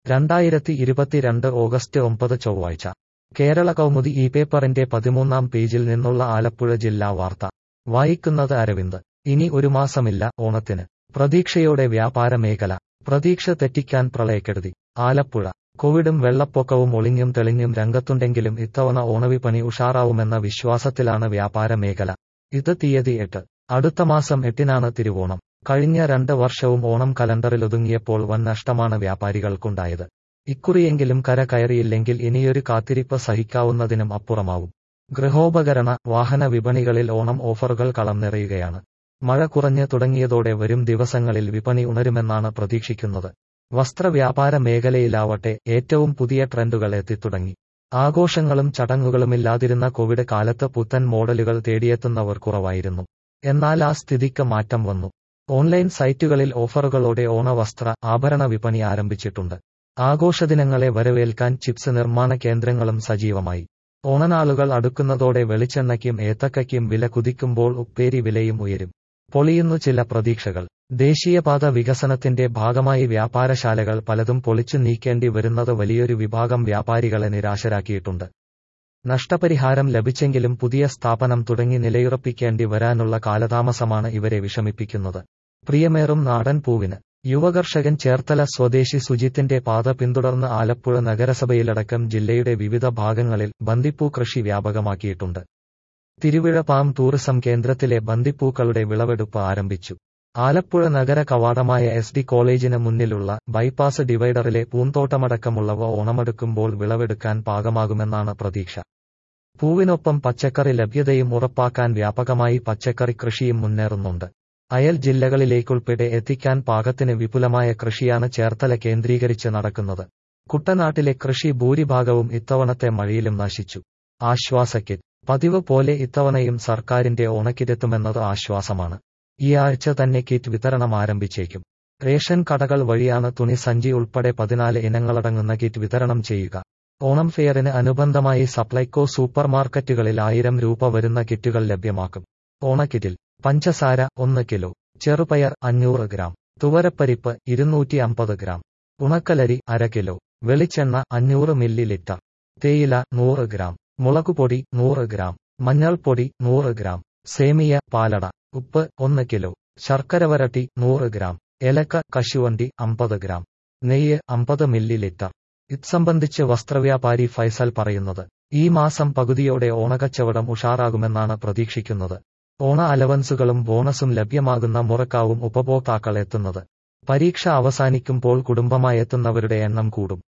രണ്ടായിരത്തി ഇരുപത്തിരണ്ട് ഓഗസ്റ്റ് ഒമ്പത് ചൊവ്വാഴ്ച കേരള കൗമുദി ഈ പേപ്പറിന്റെ പതിമൂന്നാം പേജിൽ നിന്നുള്ള ആലപ്പുഴ ജില്ലാ വാർത്ത വായിക്കുന്നത് അരവിന്ദ് ഇനി ഒരു മാസമില്ല ഓണത്തിന് പ്രതീക്ഷയോടെ വ്യാപാര മേഖല പ്രതീക്ഷ തെറ്റിക്കാൻ പ്രളയക്കെടുതി ആലപ്പുഴ കോവിഡും വെള്ളപ്പൊക്കവും ഒളിഞ്ഞും തെളിഞ്ഞും രംഗത്തുണ്ടെങ്കിലും ഇത്തവണ ഓണവിപണി ഉഷാറാവുമെന്ന വിശ്വാസത്തിലാണ് വ്യാപാര മേഖല ഇത് തീയതി എട്ട് അടുത്ത മാസം എട്ടിനാണ് തിരുവോണം കഴിഞ്ഞ രണ്ട് വർഷവും ഓണം കലണ്ടറിലൊതുങ്ങിയപ്പോൾ വൻ നഷ്ടമാണ് വ്യാപാരികൾക്കുണ്ടായത് ഇക്കുറിയെങ്കിലും കര കയറിയില്ലെങ്കിൽ ഇനിയൊരു കാത്തിരിപ്പ് സഹിക്കാവുന്നതിനും അപ്പുറമാവും ഗൃഹോപകരണ വാഹന വിപണികളിൽ ഓണം ഓഫറുകൾ കളം നിറയുകയാണ് മഴ കുറഞ്ഞ് തുടങ്ങിയതോടെ വരും ദിവസങ്ങളിൽ വിപണി ഉണരുമെന്നാണ് പ്രതീക്ഷിക്കുന്നത് വസ്ത്രവ്യാപാര മേഖലയിലാവട്ടെ ഏറ്റവും പുതിയ ട്രെൻഡുകൾ എത്തിത്തുടങ്ങി ആഘോഷങ്ങളും ചടങ്ങുകളുമില്ലാതിരുന്ന കോവിഡ് കാലത്ത് പുത്തൻ മോഡലുകൾ തേടിയെത്തുന്നവർ കുറവായിരുന്നു എന്നാൽ ആ സ്ഥിതിക്ക് മാറ്റം വന്നു ഓൺലൈൻ സൈറ്റുകളിൽ ഓഫറുകളോടെ ഓണവസ്ത്ര ആഭരണ വിപണി ആരംഭിച്ചിട്ടുണ്ട് ആഘോഷദിനങ്ങളെ വരവേൽക്കാൻ ചിപ്സ് നിർമ്മാണ കേന്ദ്രങ്ങളും സജീവമായി ഓണനാളുകൾ അടുക്കുന്നതോടെ വെളിച്ചെണ്ണയ്ക്കും ഏത്തക്കയ്ക്കും വില കുതിക്കുമ്പോൾ ഉപ്പേരി വിലയും ഉയരും പൊളിയുന്നു ചില പ്രതീക്ഷകൾ ദേശീയപാത വികസനത്തിന്റെ ഭാഗമായി വ്യാപാരശാലകൾ പലതും പൊളിച്ചു നീക്കേണ്ടി വരുന്നത് വലിയൊരു വിഭാഗം വ്യാപാരികളെ നിരാശരാക്കിയിട്ടുണ്ട് നഷ്ടപരിഹാരം ലഭിച്ചെങ്കിലും പുതിയ സ്ഥാപനം തുടങ്ങി നിലയുറപ്പിക്കേണ്ടി വരാനുള്ള കാലതാമസമാണ് ഇവരെ വിഷമിപ്പിക്കുന്നത് പ്രിയമേറും നാടൻ പൂവിന് യുവകർഷകൻ ചേർത്തല സ്വദേശി സുജിത്തിന്റെ പാത പിന്തുടർന്ന് ആലപ്പുഴ നഗരസഭയിലടക്കം ജില്ലയുടെ വിവിധ ഭാഗങ്ങളിൽ ബന്ദിപ്പൂ കൃഷി വ്യാപകമാക്കിയിട്ടുണ്ട് തിരുവിഴ പാം ടൂറിസം കേന്ദ്രത്തിലെ ബന്ദിപ്പൂക്കളുടെ വിളവെടുപ്പ് ആരംഭിച്ചു ആലപ്പുഴ നഗര കവാടമായ എസ് ഡി കോളേജിന് മുന്നിലുള്ള ബൈപ്പാസ് ഡിവൈഡറിലെ പൂന്തോട്ടമടക്കമുള്ളവ ഓണമെടുക്കുമ്പോൾ വിളവെടുക്കാൻ പാകമാകുമെന്നാണ് പ്രതീക്ഷ പൂവിനൊപ്പം പച്ചക്കറി ലഭ്യതയും ഉറപ്പാക്കാൻ വ്യാപകമായി പച്ചക്കറി കൃഷിയും മുന്നേറുന്നുണ്ട് അയൽ ജില്ലകളിലേക്കുൾപ്പെടെ എത്തിക്കാൻ പാകത്തിന് വിപുലമായ കൃഷിയാണ് ചേർത്തല കേന്ദ്രീകരിച്ച് നടക്കുന്നത് കുട്ടനാട്ടിലെ കൃഷി ഭൂരിഭാഗവും ഇത്തവണത്തെ മഴയിലും നശിച്ചു ആശ്വാസക്കിറ്റ് പതിവ് പോലെ ഇത്തവണയും സർക്കാരിന്റെ ഓണക്കിറ്റെത്തുമെന്നത് ആശ്വാസമാണ് ഈ ആഴ്ച തന്നെ കിറ്റ് വിതരണം ആരംഭിച്ചേക്കും റേഷൻ കടകൾ വഴിയാണ് തുണി സഞ്ചി ഉൾപ്പെടെ പതിനാല് ഇനങ്ങളടങ്ങുന്ന കിറ്റ് വിതരണം ചെയ്യുക ഓണം ഫെയറിന് അനുബന്ധമായി സപ്ലൈകോ സൂപ്പർ മാർക്കറ്റുകളിൽ ആയിരം രൂപ വരുന്ന കിറ്റുകൾ ലഭ്യമാക്കും ഓണക്കിറ്റിൽ പഞ്ചസാര ഒന്ന് കിലോ ചെറുപയർ അഞ്ഞൂറ് ഗ്രാം തുവരപ്പരിപ്പ് ഇരുന്നൂറ്റി അമ്പത് ഗ്രാം ഉണക്കലരി അര കിലോ വെളിച്ചെണ്ണ അഞ്ഞൂറ് മില്ലി ലിറ്റർ തേയില നൂറ് ഗ്രാം മുളകുപൊടി നൂറ് ഗ്രാം മഞ്ഞൾപ്പൊടി നൂറ് ഗ്രാം സേമിയ പാലട ഉപ്പ് ഒന്ന് കിലോ ശർക്കര വരട്ടി നൂറ് ഗ്രാം ഏലക്ക കശുവണ്ടി അമ്പത് ഗ്രാം നെയ്യ് അമ്പത് മില്ലി ലിറ്റർ ഇത് സംബന്ധിച്ച് വസ്ത്രവ്യാപാരി ഫൈസൽ പറയുന്നത് ഈ മാസം പകുതിയോടെ ഓണക്കച്ചവടം ഉഷാറാകുമെന്നാണ് പ്രതീക്ഷിക്കുന്നത് ഓണ അലവൻസുകളും ബോണസും ലഭ്യമാകുന്ന മുറക്കാവും ഉപഭോക്താക്കൾ എത്തുന്നത് പരീക്ഷ അവസാനിക്കുമ്പോൾ കുടുംബമായെത്തുന്നവരുടെ എണ്ണം കൂടും